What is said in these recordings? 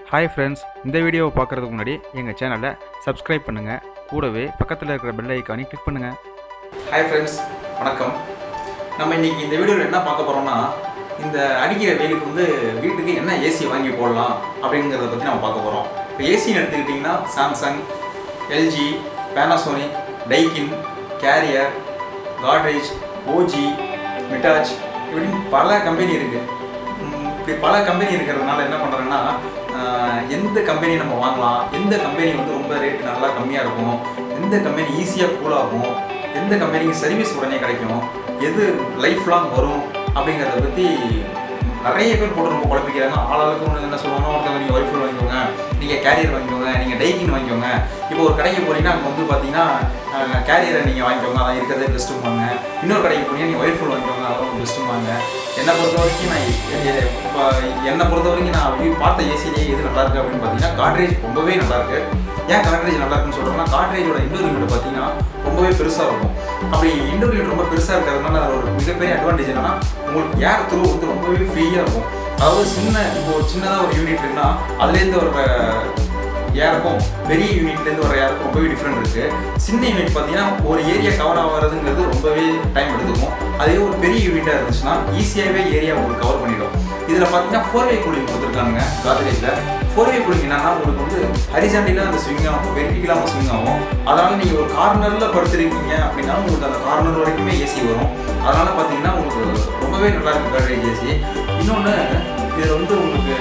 hi friends இந்த வீடியோவை பார்க்குறதுக்கு முன்னாடி எங்கள் சேனலை சப்ஸ்கிரைப் பண்ணுங்கள் கூடவே பக்கத்தில் இருக்கிற பெல் ஐக்கானி கிளிக் பண்ணுங்கள் ஹாய் ஃப்ரெண்ட்ஸ் வணக்கம் நம்ம இன்னைக்கு இந்த வீடியோவில் என்ன பார்க்க போகிறோம்னா இந்த அடிக்கிற வெயிலுக்கு வந்து வீட்டுக்கு என்ன ஏசி வாங்கி போடலாம் அப்படிங்கிறத பற்றி நம்ம பார்க்க போகிறோம் இப்போ ஏசின்னு எடுத்துக்கிட்டிங்கன்னா Samsung LG Panasonic Daikin Carrier Godrej OG மிட்டாச் இப்படின்னு பல கம்பெனி இருக்குது இப்படி பல கம்பெனி இருக்கிறதுனால என்ன பண்ணுறேன்னா எந்த கம்பெனி நம்ம வாங்கலாம் எந்த கம்பெனி வந்து ரொம்ப ரேட் நல்லா கம்மியாக இருக்கும் எந்த கம்பெனி ஈஸியாக கூலாகும் எந்த கம்பெனிக்கு சர்வீஸ் உடனே கிடைக்கும் எது லைஃப் லாங் வரும் அப்படிங்கிறத பற்றி நிறைய பேர் போட்டு ரொம்ப குழப்பிக்கிறாங்க ஆளாளுக்கு ஒன்று என்ன சொல்லுவாங்க ஒருத்தவங்க நீங்கள் ஒய்ஃபுல் வாங்கிக்கோங்க நீங்கள் கேரியர் வாங்கிக்கோங்க நீங்கள் டைக்கின் வாங்கிக்கோங்க இப்போ ஒரு கடைக்கு போனீங்கன்னா அங்கே வந்து பார்த்தீங்கன்னா கேரியரை நீங்கள் வாங்கிக்கோங்க அதான் இருக்கிறதே பெஸ்ட்டும்பாங்க இன்னொரு கடைக்கு போனீங்கன்னா நீங்கள் ஒய்ஃபுல் வாங்கிக்கோங்க அதான் பெஸ்ட்டும்பாங்க என்னை பொறுத்த வரைக்கும் நான் எ- எ- இப்போ என்னை பொறுத்த வரைக்கும் நான் view பார்த்த ஏசிலேயே எது நல்லா இருக்கு அப்படின்னு பார்த்தீங்கன்னா காட்ரேஜ் ரொம்பவே நல்லா இருக்கு ஏன் காட்ரேஜ் நல்லா இருக்குன்னு சொல்கிறோம்னா காட்ரேஜோட இண்டோர் யூனிட் பார்த்தீங்கன்னா ரொம்பவே பெருசாக இருக்கும் அப்படி இண்டோர் யூனிட் ரொம்ப பெருசாக இருக்கிறதுனால அதில் ஒரு மிகப்பெரிய அட்வான்டேஜ் என்னன்னா உங்களுக்கு ஏர் த்ரூ வந்து ரொம்பவே ஃப்ரீயாக இருக்கும் அதாவது சின்ன இப்போ ஒரு சின்னதாக ஒரு யூனிட் இருக்குன்னா அதுலேருந்து வர ஏருக்கும் பெரிய யூனிட்லேருந்து வர ஏருக்கும் ரொம்பவே டிஃப்ரெண்ட் இருக்கு சின்ன யூனிட் பார்த்தீங்கன்னா ஒரு ஏரியா கவர் ஆகிறதுங்கிறது ரொம்பவே டைம் எடுத்துக்கும் அதே ஒரு பெரிய யூனிட்டாக இருந்துச்சுன்னா ஈஸியாகவே ஏரியா உங்களுக்கு கவர் பண்ணிடும் இதில் பார்த்தீங்கன்னா ஃபோர் வே கூலிங் கொடுத்துருக்காங்க காத்ரேஜில் ஃபோர் வே கூலிங் என்னன்னா உங்களுக்கு வந்து ஹரிசாண்டிலாக அந்த ஸ்விங் ஆகும் வெர்டிகலாகவும் ஸ்விங் ஆகும் அதனால் நீங்கள் ஒரு கார்னரில் படுத்துருக்கீங்க அப்படின்னா உங்களுக்கு அந்த கார்னர் வரைக்குமே ஏசி வரும் அதனால் பார்த்தீங்கன்னா உங்களுக்கு ரொம்பவே நல்லா இருக்கு காட்ரேஜ் ஏசி இன்னொன்று இதில் வந்து உங்களுக்கு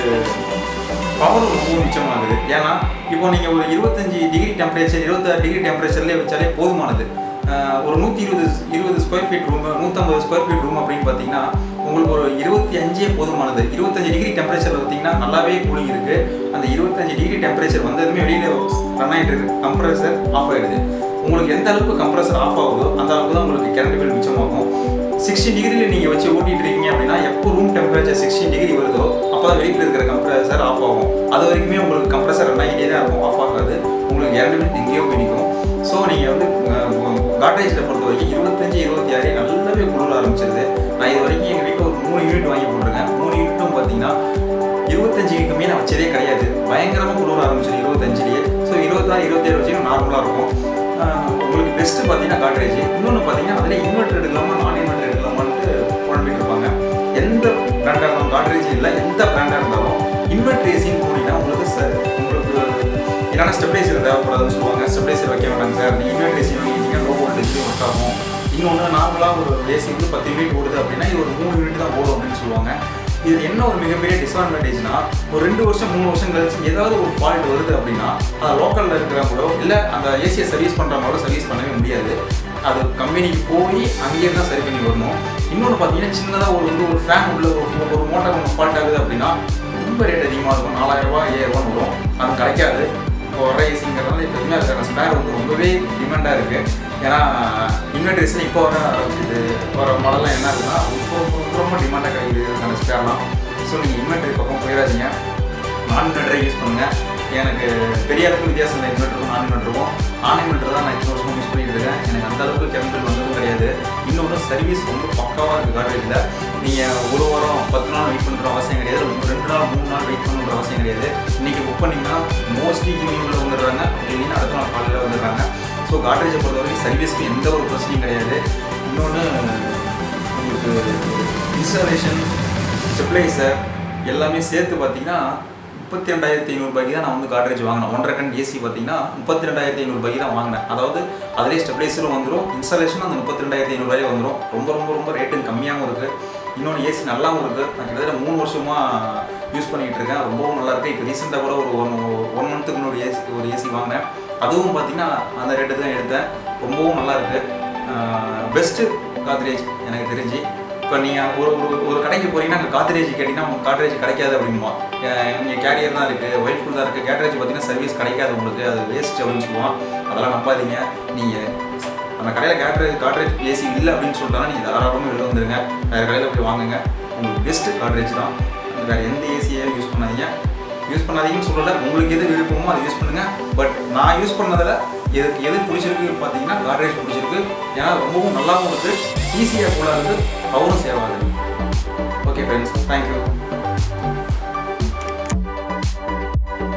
பவர் ரொம்ப மிச்சமாகுது ஏன்னா இப்போ நீங்கள் ஒரு இருபத்தஞ்சி டிகிரி டெம்பரேச்சர் இருபத்தாறு டிகிரி டெம்பரேச்சர்லேயே வச்சாலே போதுமானது ஆஹ் ஒரு நூற்றி இருபது இருபது ஸ்கொயர் ஃபீட் ரூம் நூற்றம்பது ஸ்கொயர் ஃபீட் ரூம் அப்படின்னு பார்த்தீங்கன்னா உங்களுக்கு ஒரு இருபத்தி அஞ்சே போதுமானது இருபத்தஞ்சு டிகிரி டெம்பரேச்சரில் பார்த்தீங்கன்னா நல்லாவே கூலிங் இருக்குது அந்த இருபத்தஞ்சு டிகிரி டெம்பரேச்சர் வந்ததுமே வெளியில் ரன் ஆகிட்டு இருக்கு கம்ப்ரஸர் ஆஃப் ஆகிடுது உங்களுக்கு எந்த அளவுக்கு கம்ப்ரஸர் ஆஃப் ஆகுதோ அந்த அளவுக்கு தான் உங்களுக்கு கரண்ட் பில் மிச்சமாகும் சிக்ஸ்டி டிகிரியில் நீங்கள் வச்சு ஓட்டிட்டு இருக்கீங்க அப்படின்னா எப்போ ரூம் டெம்பரேச்சர் சிக்ஸ்டி டிகிரி வருதோ அப்போ தான் வெளியில் இருக்கிற கம்ப்ரஸர் ஆஃப் ஆகும் அது வரைக்குமே உங்களுக்கு கம்ப்ரஸர் ரன் ஆகிட்டே தான் இருக்கும் ஆஃப் ஆகாது உங்களுக்கு இரண்டு மினிட் எங்கேயோ போய் நிற்கும் ஸோ நீங்கள் வந்து காட்ரேஜில் பொறுத்த வரைக்கும் இருபத்தஞ்சு இருபத்தி ஆறு நல்லாவே குளிர ஆரம்பிச்சிருது நான் இது வரைக்கும் எங்கள் வீட்டில் ஒரு மூணு யூனிட் வாங்கி போட்டிருக்கேன் மூணு யூனிட்டும் பார்த்தீங்கன்னா இருபத்தஞ்சுக்குமே நான் வச்சதே கிடையாது பயங்கரமாக குளிர ஆரம்பிச்சிடும் இருபத்தஞ்சிலேயே ஸோ இருபத்தாறு இருபத்தேழு வச்சு நார்மலாக இருக்கும் ஆஹ் உங்களுக்கு பெஸ்ட்டு பார்த்தீங்கன்னா காட்ரேஜ் இன்னொன்று பார்த்தீங்கன்னா அதில் இன்வெர்டர் எடுக்கலாமா நான் இன்வெர்டர் எடுக்கலாமான்ட்டு குழம்பிட்டு இருப்பாங்க எந்த பிராண்டாக இருந்தாலும் காட்ரேஜ் இல்லை எந்த பிராண்டாக இருந்தாலும் இன்வெர்டர் ஏசின்னு போனீங்கன்னா உங்களுக்கு சார் உங்களுக்கு என்னென்ன ஸ்டெபிளைசர் தேவைப்படாதுன்னு சொல்லுவாங்க ஸ்டெபிளைசர் வைக்க வேண்டாங்க சார் நீங்கள் இன்வெர்டர் ஏசி வாங்கிட்டீங்கன்னா லோ வோல்டேஜ் ஒர்க் ஆகும் இன்னொன்று நார்மலாக ஒரு ஏசி வந்து பத்து யூனிட் ஓடுது அப்படின்னா இது ஒரு மூணு யூனிட் தான் ஓடும் அப்படின்னு சொல்லுவாங்க இது என்ன ஒரு மிகப்பெரிய டிஸ்அட்வான்டேஜ்னா ஒரு ரெண்டு வருஷம் மூணு வருஷம் கழிச்சு ஏதாவது ஒரு ஃபால்ட் வருது அப்படின்னா அது லோக்கலில் இருக்கிறவங்களோ இல்லை அந்த ஏசியை சர்வீஸ் பண்ணுறவங்களோ சர்வீஸ் பண்ணவே முடியாது அது கம்பெனிக்கு போய் அங்கேயே தான் சரி பண்ணி வரணும் இன்னொன்று பார்த்தீங்கன்னா சின்னதாக ஒரு வந்து ஒரு ஃபேன் உள்ள ஒரு ஒரு மோட்டார் ஒன்று ஃபால்ட் ஆகுது அப்படின்னா ரொம்ப ரேட் அதிகமாக இருக்கும் நாலாயிரம் ரூபாய் ஐயாயிரம் ரூபான்னு வரும் அது கிடைக்காது இப்போ வர ஏசிங்கிறதுனால இப்போ எதுவுமே அதுக்கான ஸ்பேர் வந்து ரொம்பவே டிமாண்டாக இருக்குது ஏன்னா இன்வெர்டர்ஸில் இப்போ வர ஆரம்பிச்சிது வர மாடல்லாம் என்ன இருக்குன்னா இப்போ ரொம்ப ரொம்ப டிமாண்டாக கிடைக்குது அதுக்கான ஸ்பேர்லாம் ஸோ நீங்கள் இன்வெர்டர் பக்கம் போயிடாதீங்க நான் இன்வெர்டரை யூஸ் பண்ணுங்கள் எனக்கு பெரிய அளவுக்கு வித்தியாசம் இல்லை இன்வெர்டருக்கும் நான் இன்வெர்டருக்கும் நான் இன்வெர்டர் தான் நான் இத்தனை வருஷம் யூஸ் பண்ணிட்டு இருக்கேன் எனக்கு அந்த அளவுக்கு கெமிக்கல் வந்ததும் கிடையாது இன்னொன்று சர்வீஸ் ரொம்ப பக்காவாக இருக்குது கார்டேஜில் நீங்கள் ஒரு வாரம் பத்து நாள் வெயிட் பண்ணுற அவசியம் கிடையாது ஒரு ரெண்டு நாள் மூணு நாள் வெயிட் பண்ணுற அவசியம் கிடையாது இன்றைக்கி புக் பண்ணிங்கன்னா மோஸ்ட்லி ஈவினிங்கில் வந்துடுறாங்க அப்படின்னு அடுத்த நாள் காலையில் வந்துடுறாங்க ஸோ காட்ரேஜை பொறுத்தவரைக்கும் சர்வீஸ்க்கு எந்த ஒரு பிரச்சனையும் கிடையாது இன்னொன்று உங்களுக்கு இன்ஸ்டாலேஷன் ஸ்டெபிளைசர் எல்லாமே சேர்த்து பார்த்தீங்கன்னா முப்பத்தி ரெண்டாயிரத்தி ஐநூறுபாய்க்கு தான் நான் வந்து காட்ரேஜ் வாங்கினேன் ஒன்றரை கண் ஏசி பார்த்தீங்கன்னா முப்பத்தி ரெண்டாயிரத்தி ஐநூறுபாய்க்கு தான் வாங்கினேன் அதாவது அதிலே ஸ்டெபிளைசரும் வந்துடும் இன்ஸ்டாலேஷனும் அந்த முப்பத்தி ரெண்டாயிரத்தி ஐநூறுபாயே வந்துடும் ரொம்ப ரொம்ப ரொம்ப ரேட்டும் கம்மியாகவும் இருக்குது இன்னொன்று ஏசி நல்லாவும் இருக்குது நான் கிட்டத்தட்ட மூணு வருஷமாக யூஸ் பண்ணிகிட்டு இருக்கேன் ரொம்பவும் நல்லா இருக்கு இப்போ ரீசெண்டாக கூட ஒரு ஒன் ஒன் மந்த்துக்கு முன்னாடி ஏசி ஒரு ஏசி வாங்கினேன் அதுவும் பார்த்தீங்கன்னா அந்த ரேட்டு தான் எடுத்தேன் ரொம்பவும் நல்லா இருக்குது பெஸ்ட்டு காத்ரேஜ் எனக்கு தெரிஞ்சு இப்போ நீங்கள் ஒரு ஒரு ஒரு கடைக்கு போகிறீங்கன்னா அங்கே காத்ரேஜ் கேட்டிங்கன்னா உங்களுக்கு காட்ரேஜ் கிடைக்காது அப்படின்மா இங்கே கேரியர் தான் இருக்குது ஒயிட்ஃபுல் தான் இருக்குது கேட்ரேஜ் பார்த்தீங்கன்னா சர்வீஸ் கிடைக்காது உங்களுக்கு அது வேஸ்ட் அப்படின்னு சொல்லுவான் அதெல்லாம் நம்பாதீங்க நீங்கள் அந்த கடையில் கேட்ரேஜ் காட்ரேஜ் ஏசி இல்லை அப்படின்னு சொல்லிட்டாங்கன்னா நீங்கள் தாராளமாக வெளில வந்துருங்க வேறு கடையில் போய் வாங்குங்க உங்களுக்கு பெஸ்ட்டு காட்ரேஜ் தான் வேறு எந்த ஏசியையும் யூஸ் பண்ணாதீங்க யூஸ் பண்ணாதீங்கன்னு சொல்லலை உங்களுக்கு எது விருப்பமோ அதை யூஸ் பண்ணுங்கள் பட் நான் யூஸ் பண்ணதில் எதுக்கு எது பிடிச்சிருக்கு பார்த்தீங்கன்னா காட்ரேஜ் பிடிச்சிருக்கு ஏன்னா ரொம்பவும் நல்லாவும் இருக்குது ஈஸியாக கூட இருக்குது பவரும் சேவ் ஆகுது ஓகே ஃப்ரெண்ட்ஸ் தேங்க்யூ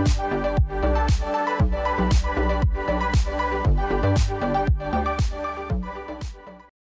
பண்ணுங்கள்